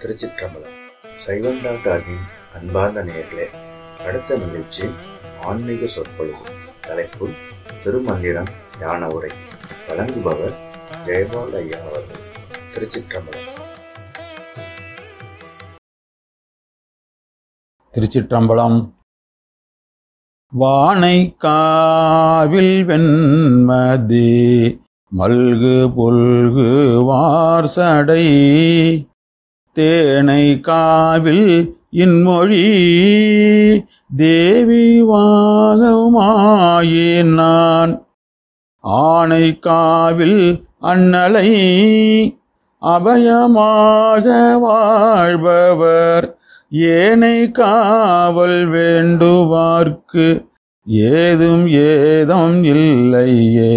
திருச்சிற்றம்பலம் சைவம் டாக்டரின் அன்பார்ந்த நேயர்களே அடுத்த நிகழ்ச்சி ஆன்மீக சொற்பொழிவு தலைப்பு திருமந்திரம் ஞான உரை வழங்குபவர் ஜெயபால் ஐயா அவர்கள் திருச்சிற்றம்பலம் திருச்சிற்றம்பலம் வானை காவில் வெண்மதி மல்கு புல்கு வார்சடை தேனை காவில் இன்மொழி தேவி வாகமாயினான் ஆனை காவில் அண்ணலை அபயமாக வாழ்பவர் ஏனை காவல் வேண்டுவார்க்கு ஏதும் ஏதம் இல்லையே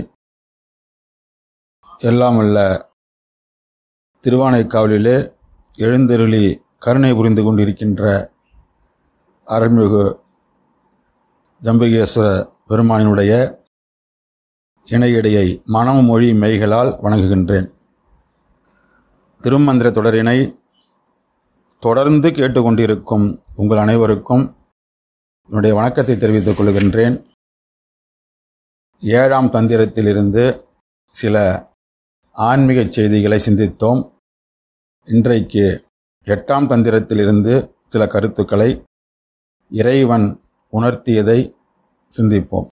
எல்லாம் அல்ல திருவானைக்காவலிலே எழுந்தருளி கருணை புரிந்து கொண்டிருக்கின்ற அருள்மிகு ஜம்பகேஸ்வர பெருமானினுடைய இணையடையை மனம் மொழி மெய்களால் வணங்குகின்றேன் திருமந்திர தொடரினை தொடர்ந்து கேட்டுக்கொண்டிருக்கும் உங்கள் அனைவருக்கும் என்னுடைய வணக்கத்தை தெரிவித்துக் கொள்கின்றேன் ஏழாம் தந்திரத்திலிருந்து சில ஆன்மீக செய்திகளை சிந்தித்தோம் இன்றைக்கு எட்டாம் தந்திரத்திலிருந்து சில கருத்துக்களை இறைவன் உணர்த்தியதை சிந்திப்போம்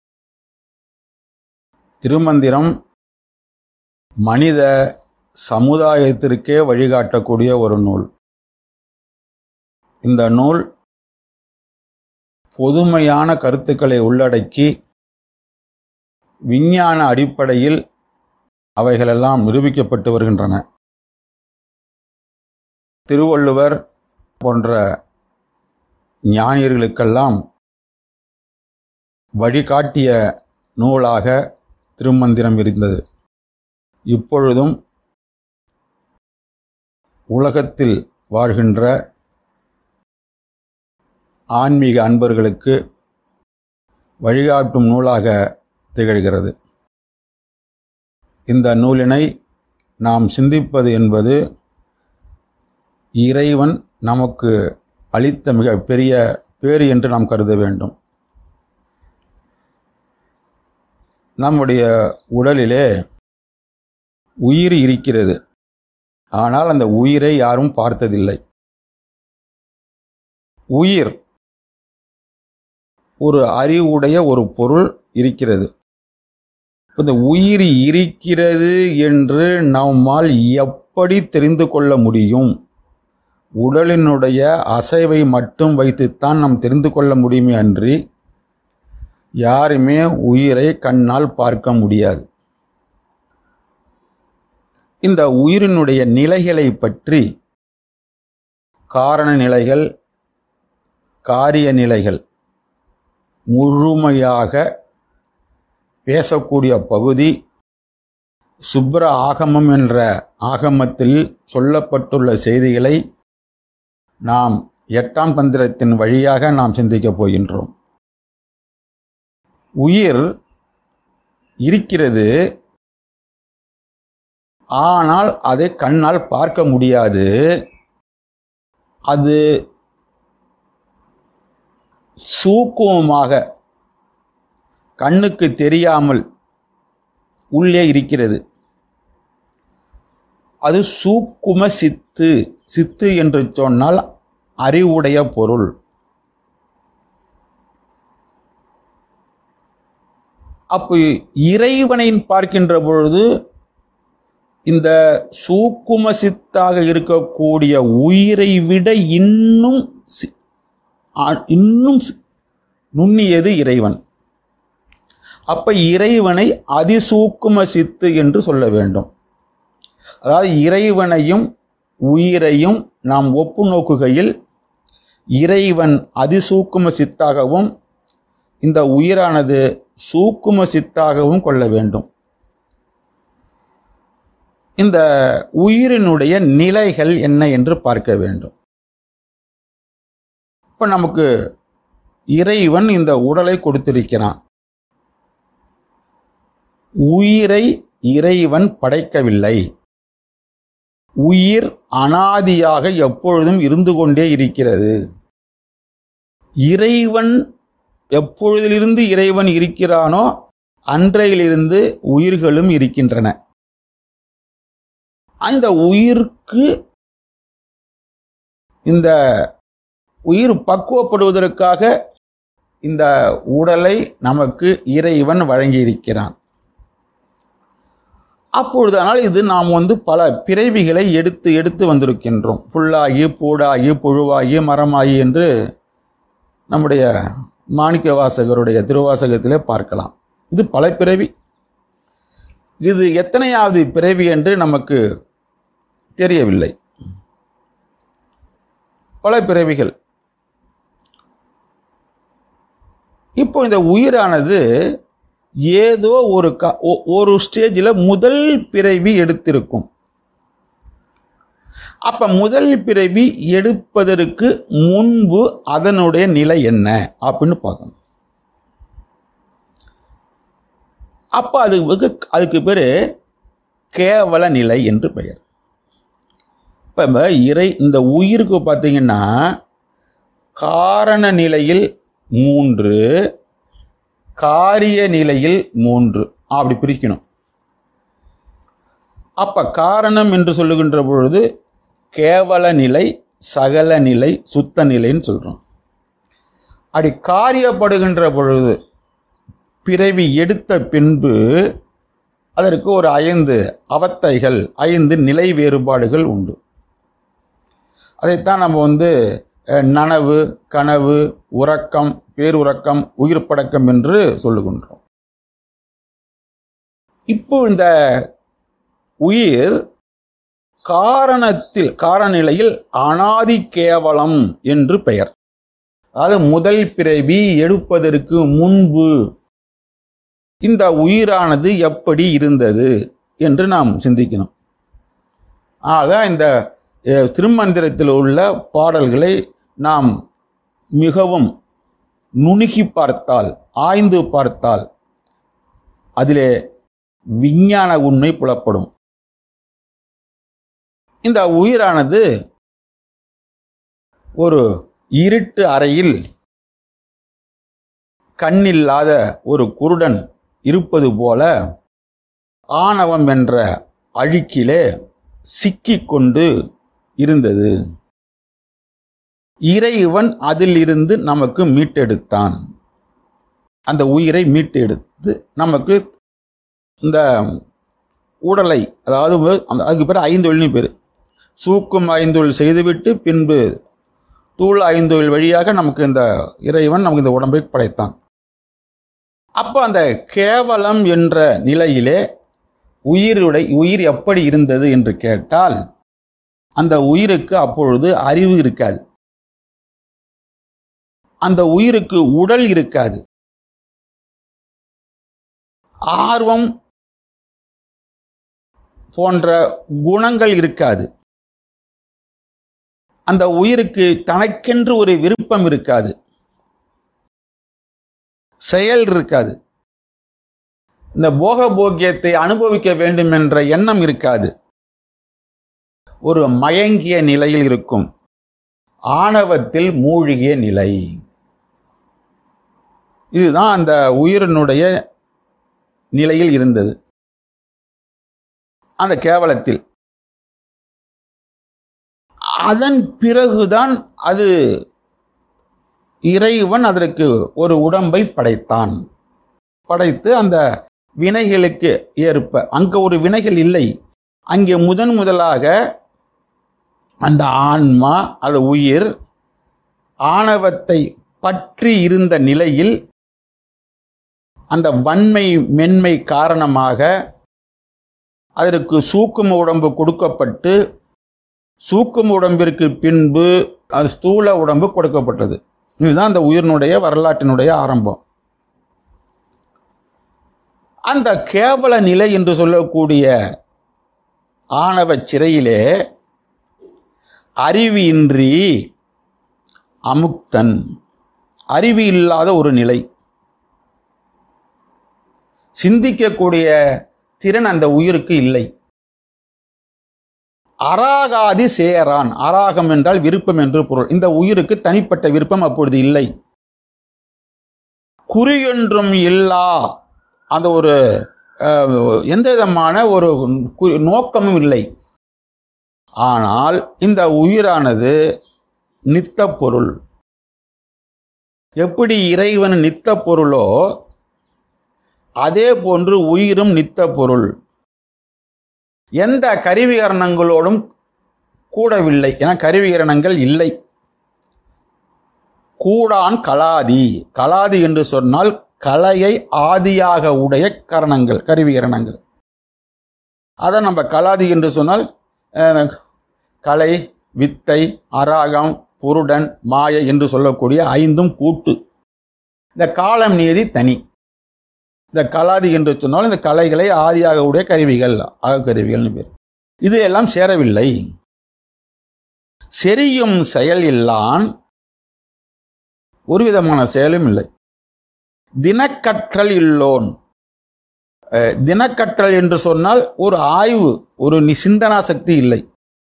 திருமந்திரம் மனித சமுதாயத்திற்கே வழிகாட்டக்கூடிய ஒரு நூல் இந்த நூல் பொதுமையான கருத்துக்களை உள்ளடக்கி விஞ்ஞான அடிப்படையில் அவைகளெல்லாம் நிரூபிக்கப்பட்டு வருகின்றன திருவள்ளுவர் போன்ற ஞானியர்களுக்கெல்லாம் வழிகாட்டிய நூலாக திருமந்திரம் இருந்தது இப்பொழுதும் உலகத்தில் வாழ்கின்ற ஆன்மீக அன்பர்களுக்கு வழிகாட்டும் நூலாக திகழ்கிறது இந்த நூலினை நாம் சிந்திப்பது என்பது இறைவன் நமக்கு அளித்த மிக பெரிய பேறு என்று நாம் கருத வேண்டும் நம்முடைய உடலிலே உயிர் இருக்கிறது ஆனால் அந்த உயிரை யாரும் பார்த்ததில்லை உயிர் ஒரு அறிவுடைய ஒரு பொருள் இருக்கிறது இந்த உயிர் இருக்கிறது என்று நம்மால் எப்படி தெரிந்து கொள்ள முடியும் உடலினுடைய அசைவை மட்டும் வைத்துத்தான் நாம் தெரிந்து கொள்ள முடியுமே அன்றி யாருமே உயிரை கண்ணால் பார்க்க முடியாது இந்த உயிரினுடைய நிலைகளை பற்றி காரண நிலைகள் காரிய நிலைகள் முழுமையாக பேசக்கூடிய பகுதி சுப்ர ஆகமம் என்ற ஆகமத்தில் சொல்லப்பட்டுள்ள செய்திகளை நாம் எட்டாம் தந்திரத்தின் வழியாக நாம் சிந்திக்கப் போகின்றோம் உயிர் இருக்கிறது ஆனால் அதை கண்ணால் பார்க்க முடியாது அது சூக்குமமாக கண்ணுக்கு தெரியாமல் உள்ளே இருக்கிறது அது சூக்கும சித்து சித்து என்று சொன்னால் அறிவுடைய பொருள் அப்போ இறைவனை பார்க்கின்ற பொழுது இந்த சூக்கும சித்தாக இருக்கக்கூடிய உயிரை விட இன்னும் இன்னும் நுண்ணியது இறைவன் அப்ப இறைவனை அதிசூக்கும சித்து என்று சொல்ல வேண்டும் அதாவது இறைவனையும் உயிரையும் நாம் ஒப்பு நோக்குகையில் இறைவன் அதிசூக்கும சித்தாகவும் இந்த உயிரானது சூக்கும சித்தாகவும் கொள்ள வேண்டும் இந்த உயிரினுடைய நிலைகள் என்ன என்று பார்க்க வேண்டும் இப்போ நமக்கு இறைவன் இந்த உடலை கொடுத்திருக்கிறான் உயிரை இறைவன் படைக்கவில்லை உயிர் அனாதியாக எப்பொழுதும் இருந்து கொண்டே இருக்கிறது இறைவன் எப்பொழுதிலிருந்து இறைவன் இருக்கிறானோ அன்றையிலிருந்து உயிர்களும் இருக்கின்றன அந்த உயிருக்கு இந்த உயிர் பக்குவப்படுவதற்காக இந்த உடலை நமக்கு இறைவன் வழங்கியிருக்கிறான் அப்பொழுது ஆனால் இது நாம் வந்து பல பிறவிகளை எடுத்து எடுத்து வந்திருக்கின்றோம் புல்லாகி பூடாகி புழுவாகி மரமாகி என்று நம்முடைய மாணிக்க வாசகருடைய திருவாசகத்திலே பார்க்கலாம் இது பல பிறவி இது எத்தனையாவது பிறவி என்று நமக்கு தெரியவில்லை பல பிறவிகள் இப்போ இந்த உயிரானது ஏதோ ஒரு க ஒ- ஒரு ஸ்டேஜில் முதல் பிறவி எடுத்திருக்கும் அப்ப முதல் பிறவி எடுப்பதற்கு முன்பு அதனுடைய நிலை என்ன அப்படின்னு பார்க்கணும் அப்ப அது வெகு- அதுக்கு பேரு கேவல நிலை என்று பெயர் இப்ப இந்த இறை இந்த உயிருக்கு பார்த்தீங்கன்னா காரண நிலையில் மூன்று காரிய நிலையில் மூன்று அப்படி பிரிக்கணும் அப்ப காரணம் என்று சொல்லுகின்ற பொழுது கேவல நிலை சகல நிலை சுத்த நிலைன்னு சொல்றோம் அப்படி காரியப்படுகின்ற பொழுது பிறவி எடுத்த பின்பு அதற்கு ஒரு ஐந்து அவத்தைகள் ஐந்து நிலை வேறுபாடுகள் உண்டு அதைத்தான் நம்ம வந்து அஹ், நனவு கனவு உறக்கம் பேருறக்கம் உயிர் படக்கம் என்று சொல்லுகின்றோம் இப்போ இந்த உயிர் காரணத்தில் காரநிலையில் அனாதி கேவலம் என்று பெயர் அதாவது முதல் பிறவி எடுப்பதற்கு முன்பு இந்த உயிரானது எப்படி இருந்தது என்று நாம் சிந்திக்கணும் ஆக இந்த அஹ், திருமந்திரத்தில் உள்ள பாடல்களை நாம் மிகவும் நுணுகி பார்த்தால் ஆய்ந்து பார்த்தால் அதிலே விஞ்ஞான உண்மை புலப்படும் இந்த உயிரானது ஒரு இருட்டு அறையில் கண்ணில்லாத ஒரு குருடன் இருப்பது போல ஆணவம் என்ற அழுக்கிலே சிக்கிக்கொண்டு இருந்தது இறைவன் அதிலிருந்து நமக்கு மீட்டெடுத்தான் அந்த உயிரை மீட்டெடுத்து நமக்கு இந்த உடலை அதாவது அந்த- அதுக்கு பேர் ஐந்தொழில்னு பேர் சூக்கும் ஐந்தொழில் செய்துவிட்டு பின்பு தூள் ஐந்தொழில் வழியாக நமக்கு இந்த இறைவன் நமக்கு இந்த உடம்பை படைத்தான் அப்போ அந்த கேவலம் என்ற நிலையிலே உயிருடை உயிர் எப்படி இருந்தது என்று கேட்டால் அந்த உயிருக்கு அப்பொழுது அறிவு இருக்காது அந்த உயிருக்கு உடல் இருக்காது ஆர்வம் போன்ற குணங்கள் இருக்காது அந்த உயிருக்கு தனக்கென்று ஒரு விருப்பம் இருக்காது செயல் இருக்காது இந்த போக போக்கியத்தை அனுபவிக்க வேண்டும் என்ற எண்ணம் இருக்காது ஒரு மயங்கிய நிலையில் இருக்கும் ஆணவத்தில் மூழ்கிய நிலை இதுதான் அந்த உயிரினுடைய நிலையில் இருந்தது அந்த கேவலத்தில் அதன் பிறகுதான் அது இறைவன் அதற்கு ஒரு உடம்பை படைத்தான் படைத்து அந்த வினைகளுக்கு ஏற்ப அங்க ஒரு வினைகள் இல்லை அங்கே முதன் முதலாக அந்த ஆன்மா அது உயிர் ஆணவத்தை பற்றி இருந்த நிலையில் அந்த வன்மை மென்மை காரணமாக அதற்கு சூக்கும உடம்பு கொடுக்கப்பட்டு சூக்கும உடம்பிற்கு பின்பு அது ஸ்தூல உடம்பு கொடுக்கப்பட்டது இதுதான் அந்த உயிரினுடைய வரலாற்றினுடைய ஆரம்பம் அந்த கேவல நிலை என்று சொல்லக்கூடிய ஆணவ சிறையிலே அறிவின்றி அமுக்தன் அறிவு இல்லாத ஒரு நிலை சிந்திக்கக்கூடிய திறன் அந்த உயிருக்கு இல்லை அராகாதி சேரான் அராகம் என்றால் விருப்பம் என்று பொருள் இந்த உயிருக்கு தனிப்பட்ட விருப்பம் அப்பொழுது இல்லை குறியொன்றும் இல்லா அந்த ஒரு அஹ், எந்த விதமான ஒரு கு- நோக்கமும் இல்லை ஆனால் இந்த உயிரானது நித்த பொருள் எப்படி இறைவன் நித்த பொருளோ அதே போன்று உயிரும் நித்த பொருள் எந்த கருவிகரணங்களோடும் கூடவில்லை என கருவிகரணங்கள் இல்லை கூடான் கலாதி கலாதி என்று சொன்னால் கலையை ஆதியாக உடைய கரணங்கள் கருவிகரணங்கள் அதை நம்ம கலாதி என்று சொன்னால் அஹ், கலை வித்தை அராகம் புருடன் மாயை என்று சொல்லக்கூடிய ஐந்தும் கூட்டு இந்த காலம் நியதி தனி இந்த கலாதி என்று சொன்னால் இந்த கலைகளை ஆதியாக உடைய கருவிகள் அகக்கருவிகள்னு பேர் இது எல்லாம் சேரவில்லை செரியும் செயல் இல்லான் ஒரு விதமான செயலும் இல்லை தினக்கற்றல் இல்லோன் அஹ், தினக்கற்றல் என்று சொன்னால் ஒரு ஆய்வு ஒரு நி- சிந்தனா சக்தி இல்லை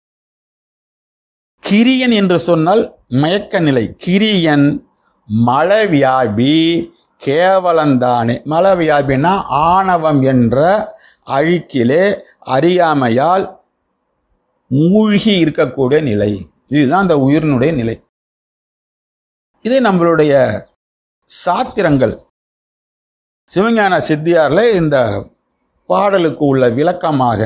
கிரியன் என்று சொன்னால் மயக்க நிலை கிரியன் மலவியாபி கேவலந்தானே மலவியாபினா ஆணவம் என்ற அழுக்கிலே அறியாமையால் மூழ்கி இருக்கக்கூடிய நிலை இதுதான் அந்த உயிரினுடைய நிலை இது நம்மளுடைய சாத்திரங்கள் சிவஞான சித்தியார்ல இந்த பாடலுக்கு உள்ள விளக்கமாக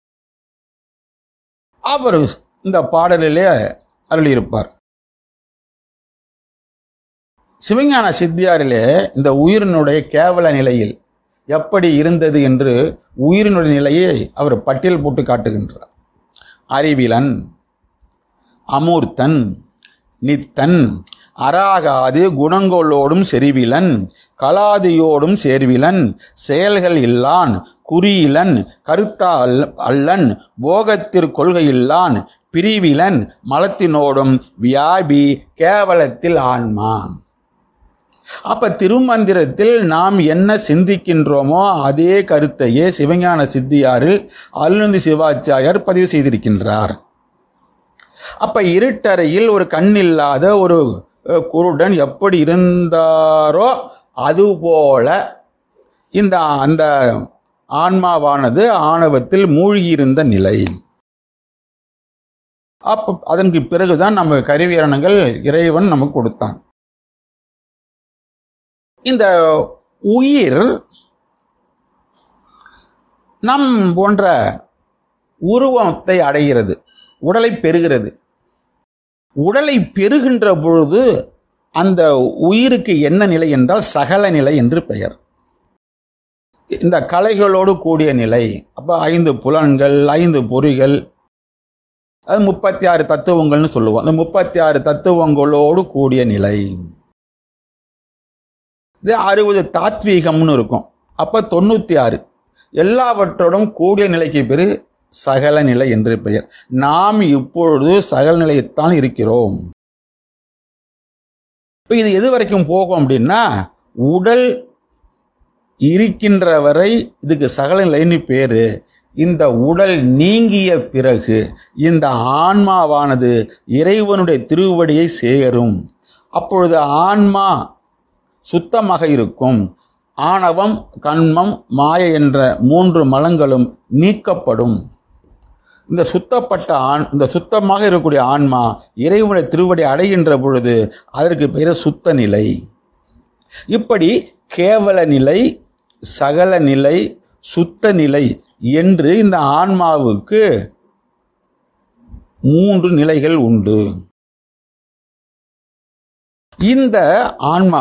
அவர் இந்த பாடலிலே அருளியிருப்பார் சிவஞான சித்தியாரிலே இந்த உயிரினுடைய கேவல நிலையில் எப்படி இருந்தது என்று உயிரினுடைய நிலையை அவர் பட்டியல் போட்டு காட்டுகின்றார் அறிவிலன் அமூர்த்தன் நித்தன் அராகாது குணங்களோடும் செறிவிலன் கலாதியோடும் சேர்விலன் செயல்கள் இல்லான் குறியிலன் கருத்தா அல்ல- அல்லன் போகத்திற் கொள்கையில்லான் பிரிவிலன் மலத்தினோடும் வியாபி கேவலத்தில் ஆன்மா அப்ப திருமந்திரத்தில் நாம் என்ன சிந்திக்கின்றோமோ அதே கருத்தையே சிவஞான சித்தியாரில் அருணந்தி சிவாச்சாரியார் பதிவு செய்திருக்கின்றார் அப்ப இருட்டறையில் ஒரு கண்ணில்லாத ஒரு அஹ், குருடன் எப்படி இருந்தாரோ அதுபோல இந்த அந்த ஆன்மாவானது ஆணவத்தில் மூழ்கியிருந்த நிலை அப்ப அதற்கு பிறகுதான் நம்ம கருவியரணங்கள் இறைவன் நமக்கு கொடுத்தான் இந்த உயிர் நம் போன்ற உருவத்தை அடைகிறது உடலை பெறுகிறது உடலை பெறுகின்ற பொழுது அந்த உயிருக்கு என்ன நிலை என்றால் சகல நிலை என்று பெயர் இந்த கலைகளோடு கூடிய நிலை அப்போ ஐந்து புலன்கள் ஐந்து பொறிகள் அது முப்பத்தி ஆறு தத்துவங்கள்னு சொல்லுவோம் அந்த முப்பத்தி ஆறு தத்துவங்களோடு கூடிய நிலை இது அறுபது தாத்வீகம்னு இருக்கும் அப்போ தொண்ணூற்றி ஆறு எல்லாவற்றோடும் கூடிய நிலைக்கு பேர் சகல நிலை என்று பெயர் நாம் இப்பொழுது சகல நிலையத்தான் இருக்கிறோம் இப்போ இது எது வரைக்கும் போகும் அப்படின்னா உடல் இருக்கின்ற வரை இதுக்கு சகல நிலைன்னு பேரு இந்த உடல் நீங்கிய பிறகு இந்த ஆன்மாவானது இறைவனுடைய திருவடியை சேரும் அப்பொழுது ஆன்மா சுத்தமாக இருக்கும் ஆணவம் கண்மம் மாய என்ற மூன்று மலங்களும் நீக்கப்படும் இந்த சுத்தப்பட்ட ஆண் இந்த சுத்தமாக இருக்கக்கூடிய ஆன்மா இறைவனுடைய திருவடி அடைகின்ற பொழுது அதற்கு பெயர் சுத்த நிலை இப்படி கேவல நிலை சகல நிலை சுத்த நிலை என்று இந்த ஆன்மாவுக்கு மூன்று நிலைகள் உண்டு இந்த ஆன்மா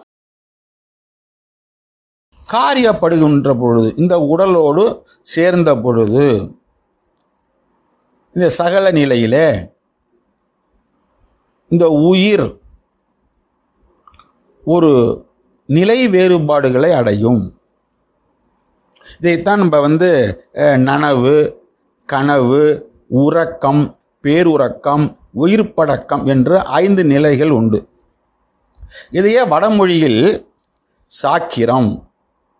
காரியப்படுகின்ற பொழுது இந்த உடலோடு சேர்ந்த பொழுது இந்த சகல நிலையிலே இந்த உயிர் ஒரு நிலை வேறுபாடுகளை அடையும் இதைத்தான் நம்ம வந்து அஹ், நனவு கனவு உறக்கம் பேருறக்கம் உயிர்ப்படக்கம் என்று ஐந்து நிலைகள் உண்டு இதையே வடமொழியில் சாக்கிரம்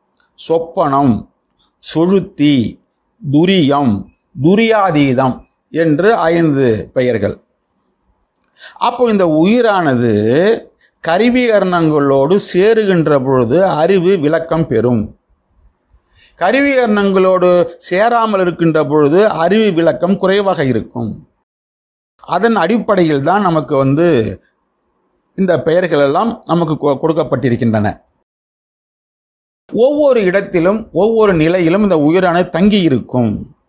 சொப்பனம் சுழுத்தி துரியம் துரியாதீதம் என்று ஐந்து பெயர்கள் அப்போ இந்த உயிரானது கருவிகரணங்களோடு சேருகின்ற பொழுது அறிவு விளக்கம் பெறும் கருவிகரணங்களோடு சேராமல் இருக்கின்ற பொழுது அறிவு விளக்கம் குறைவாக இருக்கும் அதன் அடிப்படையில் தான் நமக்கு வந்து இந்த பெயர்கள் எல்லாம் நமக்கு கொ- கொடுக்கப்பட்டிருக்கின்றன ஒவ்வொரு இடத்திலும் ஒவ்வொரு நிலையிலும் இந்த உயிரானது தங்கி இருக்கும்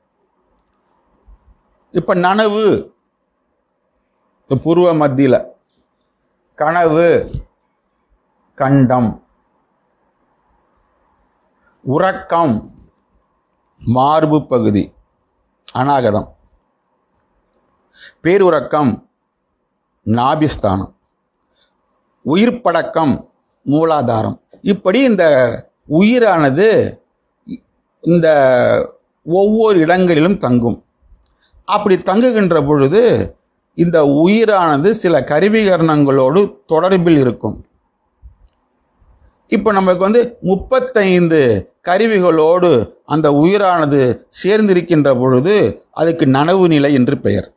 இப்ப நனவு இப்ப பூர்வ மத்தியில கனவு கண்டம் உறக்கம் மார்பு பகுதி அநாகதம் பேருறக்கம் நாபிஸ்தானம் உயிர்ப்படக்கம் மூலாதாரம் இப்படி இந்த உயிரானது இந்த ஒவ்வொரு இடங்களிலும் தங்கும் அப்படி தங்குகின்ற பொழுது இந்த உயிரானது சில கருவிகரணங்களோடு தொடர்பில் இருக்கும் இப்போ நமக்கு வந்து முப்பத்தைந்து கருவிகளோடு அந்த உயிரானது சேர்ந்திருக்கின்ற பொழுது அதுக்கு நனவு நிலை என்று பெயர்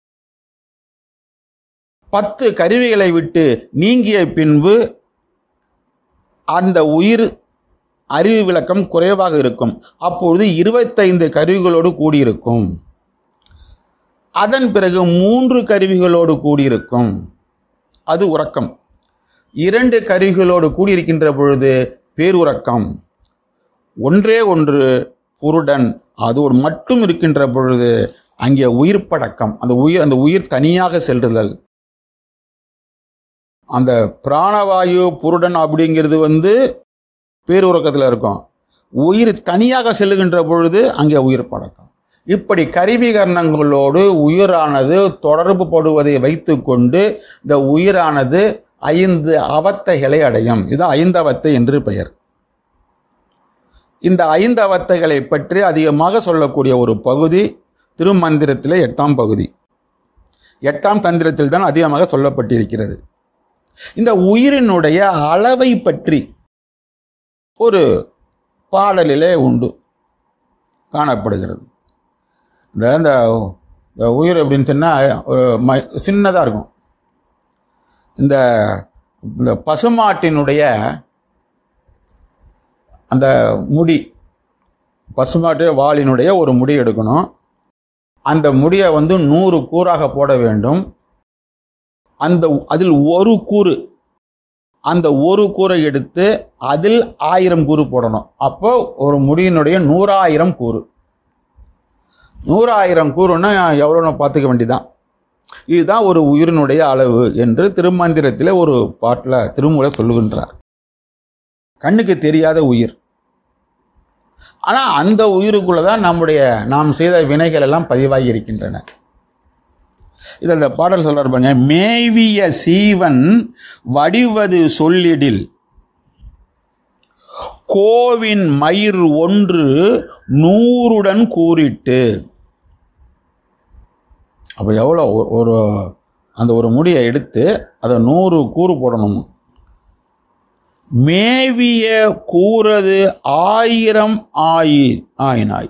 பத்து கருவிகளை விட்டு நீங்கிய பின்பு அந்த உயிர் அறிவு விளக்கம் குறைவாக இருக்கும் அப்பொழுது இருபத்தைந்து கருவிகளோடு கூடியிருக்கும் அதன் பிறகு மூன்று கருவிகளோடு கூடியிருக்கும் அது உறக்கம் இரண்டு கருவிகளோடு கூடியிருக்கின்ற பொழுது பேருறக்கம் ஒன்றே ஒன்று புருடன் அதோடு மட்டும் இருக்கின்ற பொழுது அங்கே உயிர் படக்கம் அந்த உயிர் அந்த உயிர் தனியாக செல்லுதல் அந்த பிராணவாயு புருடன் அப்படிங்கிறது வந்து பேருறக்கத்தில் இருக்கும் உயிர் தனியாக செல்லுகின்ற பொழுது அங்கே உயிர் படக்கம் இப்படி கருவிகரணங்களோடு உயிரானது தொடர்பு படுவதை வைத்துக்கொண்டு இந்த உயிரானது ஐந்து அவத்தைகளை அடையும் இது ஐந்தவத்தை என்று பெயர் இந்த ஐந்து அவத்தைகளை பற்றி அதிகமாக சொல்லக்கூடிய ஒரு பகுதி திருமந்திரத்திலே எட்டாம் பகுதி எட்டாம் தந்திரத்தில் தான் அதிகமாக சொல்லப்பட்டிருக்கிறது இந்த உயிரினுடைய அளவை பற்றி ஒரு பாடலிலே உண்டு காணப்படுகிறது இந்த இந்த இந்த உயிர் எப்படின்னு சொன்னால் ஒரு ம சின்னதாக இருக்கும் இந்த இந்த பசுமாட்டினுடைய அந்த முடி பசுமாட்டு வாளினுடைய ஒரு முடி எடுக்கணும் அந்த முடியை வந்து நூறு கூறாக போட வேண்டும் அந்த அதில் ஒரு கூறு அந்த ஒரு கூரை எடுத்து அதில் ஆயிரம் கூறு போடணும் அப்போ ஒரு முடியினுடைய நூறாயிரம் கூறு நூறாயிரம் கூறுன்னா எவ்வளோன்னு பார்த்துக்க வேண்டியதான் இதுதான் ஒரு உயிரினுடைய அளவு என்று திருமந்திரத்தில் ஒரு பாட்டில் திருமூல சொல்லுகின்றார் கண்ணுக்கு தெரியாத உயிர் ஆனால் அந்த உயிருக்குள்ள தான் நம்முடைய நாம் செய்த வினைகள் எல்லாம் பதிவாகி இருக்கின்றன இதில் இந்த பாடல் சொல்றார் பாருங்க மேவிய சீவன் வடிவது சொல்லிடில் கோவின் மயிர் ஒன்று நூறுடன் கூறிட்டு அப்போ எவ்வளோ ஒ- ஒரு அந்த ஒரு முடியை எடுத்து அதை நூறு கூறு போடணும் மேவிய கூறது ஆயிரம் ஆயி ஆயினாய்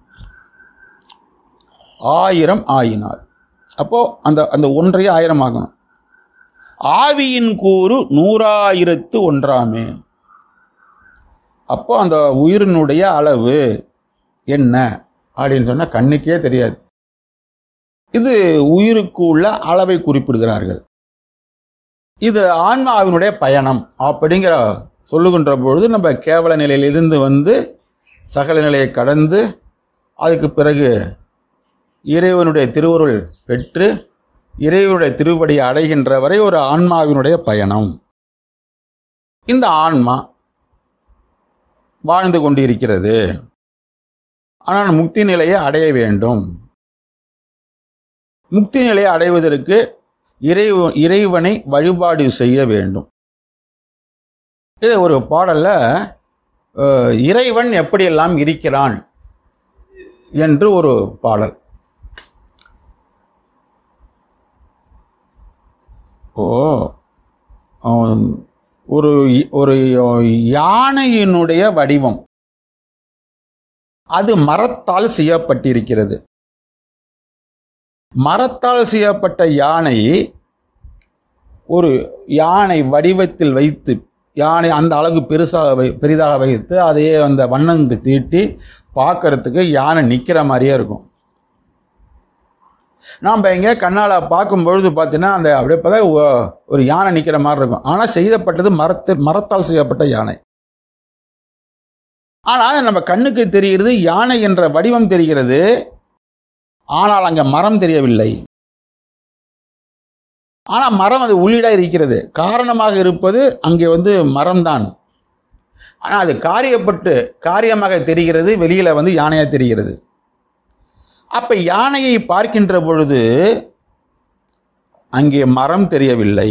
ஆயிரம் ஆயினார் அப்போ அந்த அந்த ஒன்றையே ஆயிரம் ஆகணும் ஆவியின் கூறு நூறாயிரத்து ஒன்றாமே அப்போ அந்த உயிரினுடைய அளவு என்ன அப்படின்னு சொன்னால் கண்ணுக்கே தெரியாது இது உயிருக்கு உள்ள அளவை குறிப்பிடுகிறார்கள் இது ஆன்மாவினுடைய பயணம் அப்படிங்கிற சொல்லுகின்ற பொழுது நம்ம கேவல நிலையிலிருந்து வந்து சகல நிலையை கடந்து அதுக்கு பிறகு இறைவனுடைய திருவருள் பெற்று இறைவனுடைய திருவடியை அடைகின்ற வரை ஒரு ஆன்மாவினுடைய பயணம் இந்த ஆன்மா வாழ்ந்து கொண்டிருக்கிறது ஆனால் முக்தி நிலையை அடைய வேண்டும் முக்தி நிலையை அடைவதற்கு இறைவ இறைவனை வழிபாடு செய்ய வேண்டும் இது ஒரு பாடல்ல அஹ், இறைவன் எப்படியெல்லாம் இருக்கிறான் என்று ஒரு பாடல் ஓ அவன் ஒரு ஒரு யானையினுடைய வடிவம் அது மரத்தால் செய்யப்பட்டிருக்கிறது மரத்தால் செய்யப்பட்ட யானை ஒரு யானை வடிவத்தில் வைத்து யானை அந்த அளவுக்கு பெருசாக வை பெரிதாக வைத்து அதையே அந்த வண்ணங்கள் தீட்டி பார்க்கறதுக்கு யானை நிற்கிற மாதிரியே இருக்கும் நாம் எங்கே கண்ணால் பார்க்கும் பொழுது பார்த்தீங்கன்னா அந்த அப்படியே பார்த்தா ஒ- ஒரு யானை நிற்கிற மாதிரி இருக்கும் ஆனால் செய்யப்பட்டது மரத்து மரத்தால் செய்யப்பட்ட யானை ஆனால் நம்ம கண்ணுக்கு தெரிகிறது யானை என்ற வடிவம் தெரிகிறது ஆனால் அங்கே மரம் தெரியவில்லை ஆனால் மரம் அது உள்ளீடாக இருக்கிறது காரணமாக இருப்பது அங்கே வந்து மரம்தான் ஆனால் அது காரியப்பட்டு காரியமாக தெரிகிறது வெளியில் வந்து யானையாக தெரிகிறது அப்போ யானையை பார்க்கின்ற பொழுது அங்கே மரம் தெரியவில்லை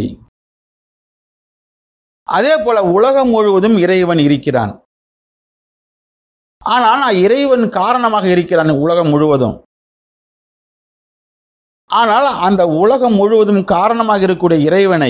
அதே போல உலகம் முழுவதும் இறைவன் இருக்கிறான் ஆனால் நான் இறைவன் காரணமாக இருக்கிறான் உலகம் முழுவதும் ஆனால் அந்த உலகம் முழுவதும் காரணமாக இருக்கக்கூடிய இறைவனை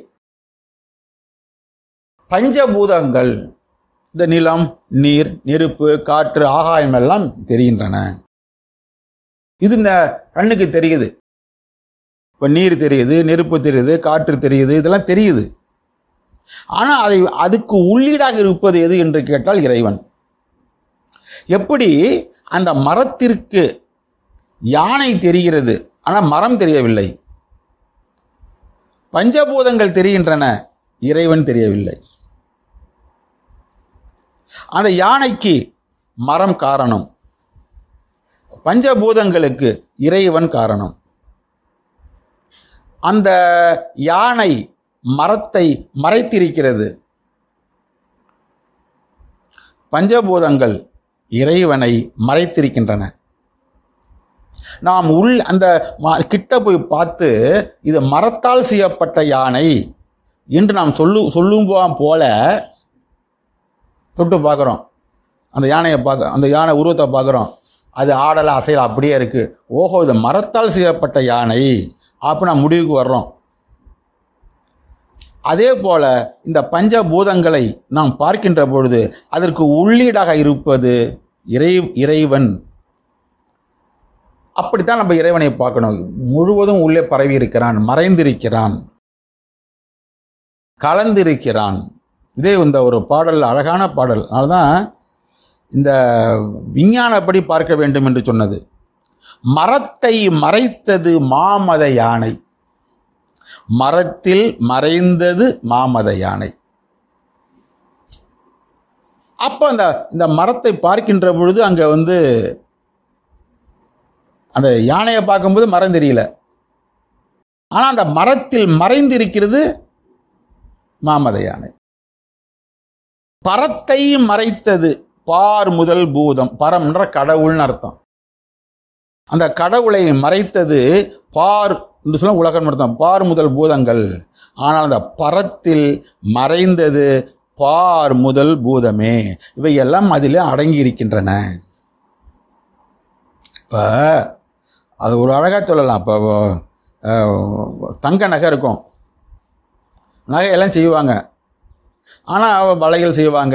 பஞ்சபூதங்கள் இந்த நிலம் நீர் நெருப்பு காற்று ஆகாயம் எல்லாம் தெரிகின்றன இது இந்த கண்ணுக்கு தெரியுது இப்போ நீர் தெரியுது நெருப்பு தெரியுது காற்று தெரியுது இதெல்லாம் தெரியுது ஆனால் அதை அதுக்கு உள்ளீடாக இருப்பது எது என்று கேட்டால் இறைவன் எப்படி அந்த மரத்திற்கு யானை தெரிகிறது ஆனால் மரம் தெரியவில்லை பஞ்சபூதங்கள் தெரிகின்றன இறைவன் தெரியவில்லை அந்த யானைக்கு மரம் காரணம் பஞ்சபூதங்களுக்கு இறைவன் காரணம் அந்த யானை மரத்தை மறைத்திருக்கிறது பஞ்சபூதங்கள் இறைவனை மறைத்திருக்கின்றன நாம் உள் அந்த ம- கிட்ட போய் பார்த்து இது மரத்தால் செய்யப்பட்ட யானை என்று நாம் சொல்லு சொல்லும் போல தொட்டு பார்க்குறோம் அந்த யானையை பார்க்க அந்த யானை உருவத்தை பார்க்குறோம் அது ஆடலை அசையல அப்படியே இருக்குது ஓஹோ இது மரத்தால் செய்யப்பட்ட யானை அப்போ நான் முடிவுக்கு வர்றோம் அதே போல இந்த பஞ்சபூதங்களை நாம் பார்க்கின்ற பொழுது அதற்கு உள்ளீடாக இருப்பது இறை இறைவன் அப்படித்தான் நம்ம இறைவனை பார்க்கணும் முழுவதும் உள்ளே பரவி இருக்கிறான் மறைந்திருக்கிறான் கலந்திருக்கிறான் இதே இந்த ஒரு பாடல் அழகான பாடல் அதனால்தான் இந்த விஞ்ஞானப்படி பார்க்க வேண்டும் என்று சொன்னது மரத்தை மறைத்தது மாமத யானை மரத்தில் மறைந்தது மாமத யானை அப்போ அந்த இந்த மரத்தை பார்க்கின்ற பொழுது அங்கே வந்து அந்த யானையை பார்க்கும்போது மரம் தெரியல ஆனால் அந்த மரத்தில் மறைந்திருக்கிறது மாமத யானை பரத்தை மறைத்தது பார் முதல் பூதம் பரம்ன்ற கடவுள்னு அர்த்தம் அந்த கடவுளை மறைத்தது பார் என்று சொன்ன உலகம் அர்த்தம் பார் முதல் பூதங்கள் ஆனால் அந்த பரத்தில் மறைந்தது பார் முதல் பூதமே இவையெல்லாம் அதிலே அடங்கி இருக்கின்றன இப்போ அது ஒரு அழகாக சொல்லலாம் இப்போ அஹ், தங்க நகை இருக்கும் நகையெல்லாம் செய்வாங்க ஆனால் வளையல் செய்வாங்க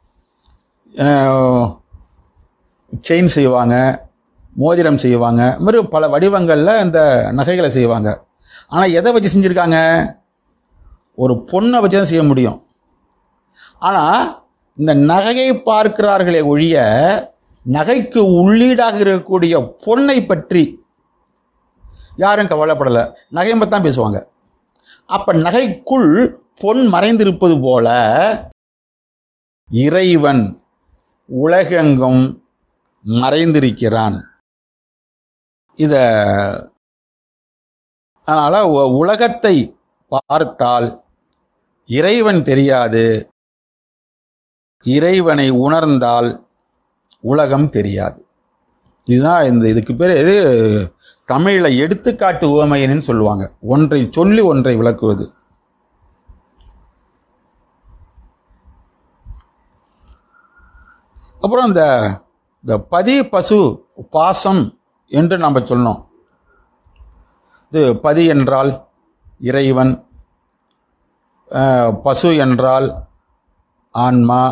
செயின் செய்வாங்க மோதிரம் செய்வாங்க இது மாதிரி பல வடிவங்களில் இந்த நகைகளை செய்வாங்க ஆனால் எதை வச்சு செஞ்சுருக்காங்க ஒரு பொண்ணை வச்சு தான் செய்ய முடியும் ஆனால் இந்த நகையை பார்க்கிறார்களே ஒழிய நகைக்கு உள்ளீடாக இருக்கக்கூடிய பொண்ணை பற்றி யாரும் கவலைப்படலை நகையை பற்றி தான் பேசுவாங்க அப்போ நகைக்குள் பொன் மறைந்திருப்பது போல இறைவன் உலகெங்கும் மறைந்திருக்கிறான் இத அதனால் உலகத்தை பார்த்தால் இறைவன் தெரியாது இறைவனை உணர்ந்தால் உலகம் தெரியாது இதுதான் இந்த இதுக்கு பேர் இது தமிழில் எடுத்துக்காட்டு உவமையன்னு சொல்லுவாங்க ஒன்றை சொல்லி ஒன்றை விளக்குவது அப்புறம் இந்த இந்த பதி பசு பாசம் என்று நாம் சொன்னோம் இது பதி என்றால் இறைவன் அஹ், பசு என்றால் ஆன்மா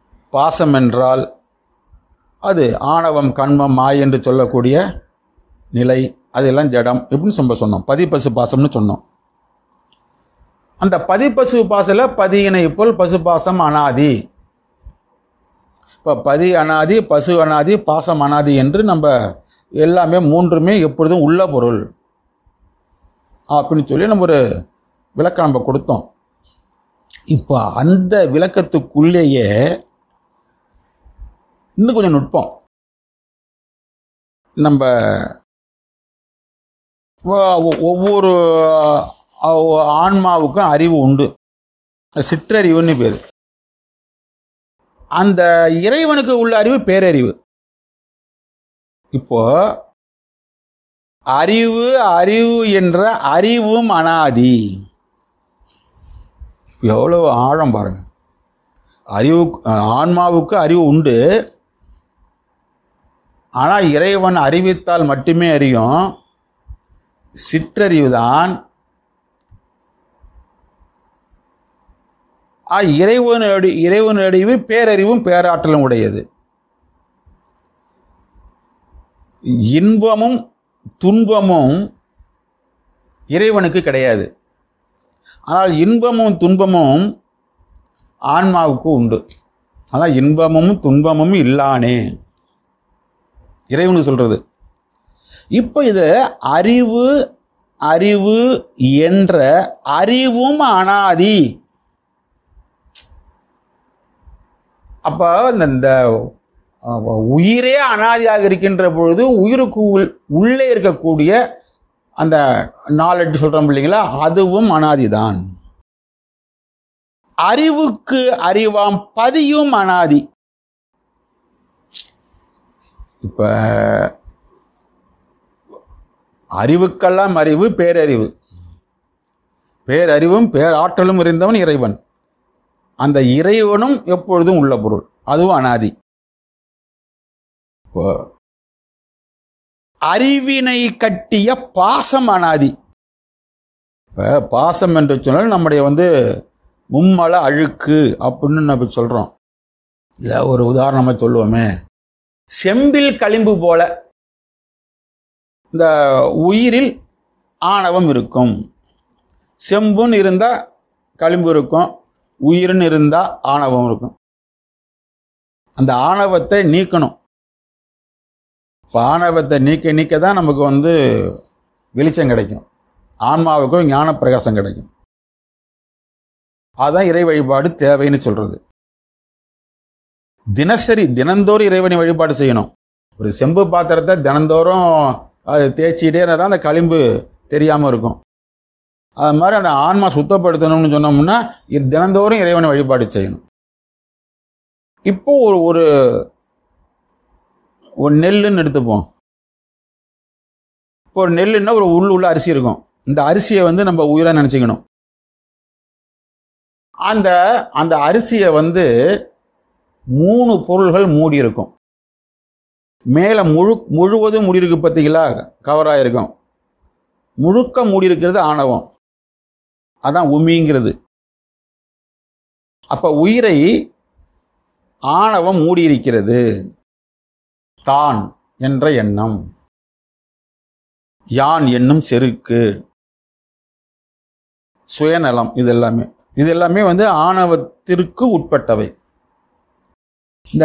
பாசம் என்றால் அது ஆணவம் கண்மம் மாய் என்று சொல்லக்கூடிய நிலை அதெல்லாம் ஜடம் இப்படின்னு நம்ம சொன்னோம் பதி பசு பாசம்னு சொன்னோம் அந்த பதி பசு பாசல பதியினை போல் பசு பாசம் அனாதி இப்போ பதி அனாதி பசு அனாதி பாசம் அனாதி என்று நம்ம எல்லாமே மூன்றுமே எப்பொழுதும் உள்ள பொருள் அப்படின்னு சொல்லி நம்ம ஒரு விளக்கம் நம்ம கொடுத்தோம் இப்போ அந்த விளக்கத்துக்குள்ளேயே இன்னும் கொஞ்சம் நுட்பம் நம்ம ஒ- ஒவ்வொரு அஹ், ஆன்மாவுக்கும் அறிவு உண்டு அது சிற்றறிவுன்னு பேர் அந்த இறைவனுக்கு உள்ள அறிவு பேரறிவு இப்போ அறிவு அறிவு என்ற அறிவும் அனாதி எவ்வளவு ஆழம் பாருங்க அறிவு ஆன்மாவுக்கு அறிவு உண்டு ஆனால் இறைவன் அறிவித்தால் மட்டுமே அறியும் சிற்றறிவுதான் ஆ, இறைவனுடைய இறைவனுடைய பேரறிவும் பேராற்றலும் உடையது இன்பமும் துன்பமும் இறைவனுக்கு கிடையாது ஆனால் இன்பமும் துன்பமும் ஆன்மாவுக்கு உண்டு ஆனால் இன்பமும் துன்பமும் இல்லானே இறைவனுக்கு சொல்றது இப்போ இது அறிவு அறிவு என்ற அறிவும் அனாதி அப்போ இந்த இந்த அஹ், உயிரே அனாதியாக இருக்கின்ற பொழுது உயிருக்கு உள்- உள்ளே இருக்கக்கூடிய அந்த நாலெட்டு சொல்றோம் இல்லைங்களா அதுவும் அனாதிதான் அறிவுக்கு அறிவாம் பதியும் அனாதி இப்ப அறிவுக்கெல்லாம் அறிவு பேரறிவு பேரறிவும் பேராற்றலும் இருந்தவன் இறைவன் அந்த இறைவனும் எப்பொழுதும் உள்ள பொருள் அதுவும் அனாதி இப்போ அறிவினை கட்டிய பாசம் அனாதி இப்போ பாசம் என்று சொன்னால் நம்முடைய வந்து மும்மல அழுக்கு அப்படின்னு நம்ம சொல்கிறோம் இல்லை ஒரு உதாரணமாக சொல்லுவோமே செம்பில் களிம்பு போல இந்த உயிரில் ஆணவம் இருக்கும் செம்புன்னு இருந்தால் களிம்பு இருக்கும் உயிர்னு இருந்தால் ஆணவம் இருக்கும் அந்த ஆணவத்தை நீக்கணும் இப்போ ஆணவத்தை நீக்க நீக்க தான் நமக்கு வந்து வெளிச்சம் கிடைக்கும் ஆன்மாவுக்கும் ஞான பிரகாசம் கிடைக்கும் அதான் இறை வழிபாடு தேவைன்னு சொல்றது தினசரி தினந்தோறும் இறைவனை வழிபாடு செய்யணும் ஒரு செம்பு பாத்திரத்தை தினந்தோறும் அது தேய்ச்சிக்கிட்டே இருந்தால் தான் அந்த களிம்பு தெரியாமல் இருக்கும் அது மாதிரி அந்த ஆன்மா சுத்தப்படுத்தணும்னு சொன்னோம்னா இது தினந்தோறும் இறைவனை வழிபாடு செய்யணும் இப்போ ஒரு ஒரு ஒரு நெல்லுன்னு எடுத்துப்போம் இப்போ ஒரு நெல்லுன்னா ஒரு உள்ள உள்ள அரிசி இருக்கும் இந்த அரிசியை வந்து நம்ம உயிராக நினச்சிக்கணும் அந்த அந்த அரிசியை வந்து மூணு பொருள்கள் மூடி இருக்கும் மேலே முழு முழுவதும் மூடி இருக்கு பார்த்தீங்களா கவராக இருக்கும் முழுக்க மூடி இருக்கிறது ஆணவம் அதான் உமிங்கிறது அப்ப உயிரை ஆணவம் மூடி இருக்கிறது தான் என்ற எண்ணம் யான் என்னும் செருக்கு சுயநலம் இது எல்லாமே இது எல்லாமே வந்து ஆணவத்திற்கு உட்பட்டவை இந்த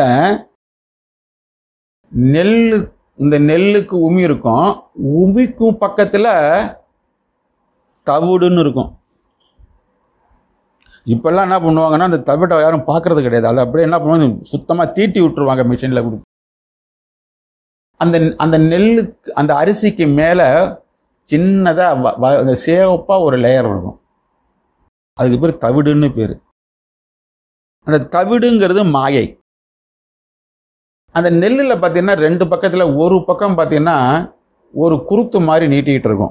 நெல்லு இந்த நெல்லுக்கு உமி இருக்கும் உமிக்கும் பக்கத்தில் தவிடுன்னு இருக்கும் இப்பெல்லாம் என்ன பண்ணுவாங்கன்னா அந்த தவிட்டை யாரும் பார்க்கறது கிடையாது அதை அப்படியே என்ன பண்ணுவாங்க சுத்தமாக தீட்டி விட்டுருவாங்க மிஷினில் கொடுத்து அந்த அந்த நெல்லுக்கு அந்த அரிசிக்கு மேலே சின்னதாக அந்த சேவப்பாக ஒரு லேயர் இருக்கும் அதுக்கு பேர் தவிடுன்னு பேர் அந்த தவிடுங்கிறது மாயை அந்த நெல்லில் பார்த்தீங்கன்னா ரெண்டு பக்கத்தில் ஒரு பக்கம் பார்த்தீங்கன்னா ஒரு குருத்து மாதிரி நீட்டிக்கிட்டு இருக்கும்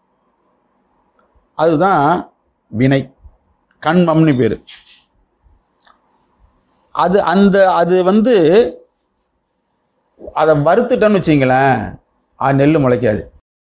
அதுதான் வினை கண்மம்னு பேர் அது அந்த அது வந்து அதை வறுத்துட்டோன்னு வச்சிங்களேன் அது நெல் முளைக்காது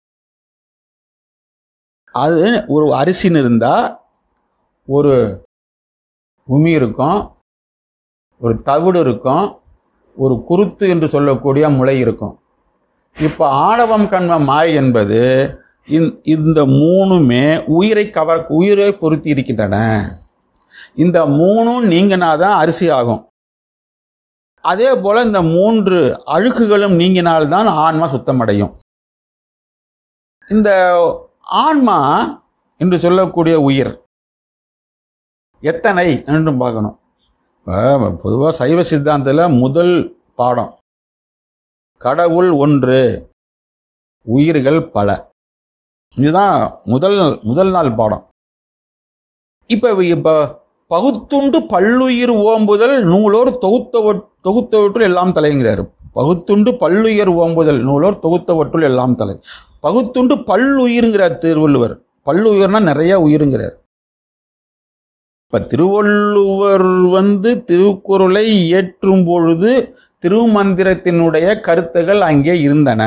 அது ஒரு அரிசின்னு இருந்தால் ஒரு உமி இருக்கும் ஒரு தவிடு இருக்கும் ஒரு குருத்து என்று சொல்லக்கூடிய முளை இருக்கும் இப்போ ஆணவம் கண்மம் மாய் என்பது இந்த- இந்த மூணுமே உயிரை கவர் உயிரை பொருத்தி இருக்கின்றன இந்த மூணும் நீங்கினாதான் அரிசி ஆகும் அதே போல இந்த மூன்று அழுக்குகளும் நீங்கினால்தான் ஆன்மா சுத்தமடையும் இந்த ஆன்மா என்று சொல்லக்கூடிய உயிர் எத்தனை என்று பார்க்கணும் பொதுவாக சைவ சித்தாந்தத்தில் முதல் பாடம் கடவுள் ஒன்று உயிர்கள் பல இதுதான் முதல் முதல் நாள் பாடம் இப்போ இப்போ பகுத்துண்டு பல்லுயிர் ஓம்புதல் நூலோர் தொகுத்தவற் தொகுத்தவற்றுள் எல்லாம் தலைங்கிறார் பகுத்துண்டு பல்லுயிர் ஓம்புதல் நூலோர் தொகுத்தவற்றுள் எல்லாம் தலை பகுத்துண்டு பல்லுயிருங்கிறார் திருவள்ளுவர் பல்லுயிர்னா நிறைய உயிருங்கிறார் இப்ப திருவள்ளுவர் வந்து திருக்குறளை இயற்றும் பொழுது திருமந்திரத்தினுடைய கருத்துகள் அங்கே இருந்தன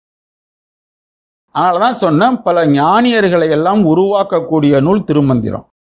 அதனாலதான் சொன்னேன் பல ஞானியர்களை எல்லாம் உருவாக்கக்கூடிய நூல் திருமந்திரம்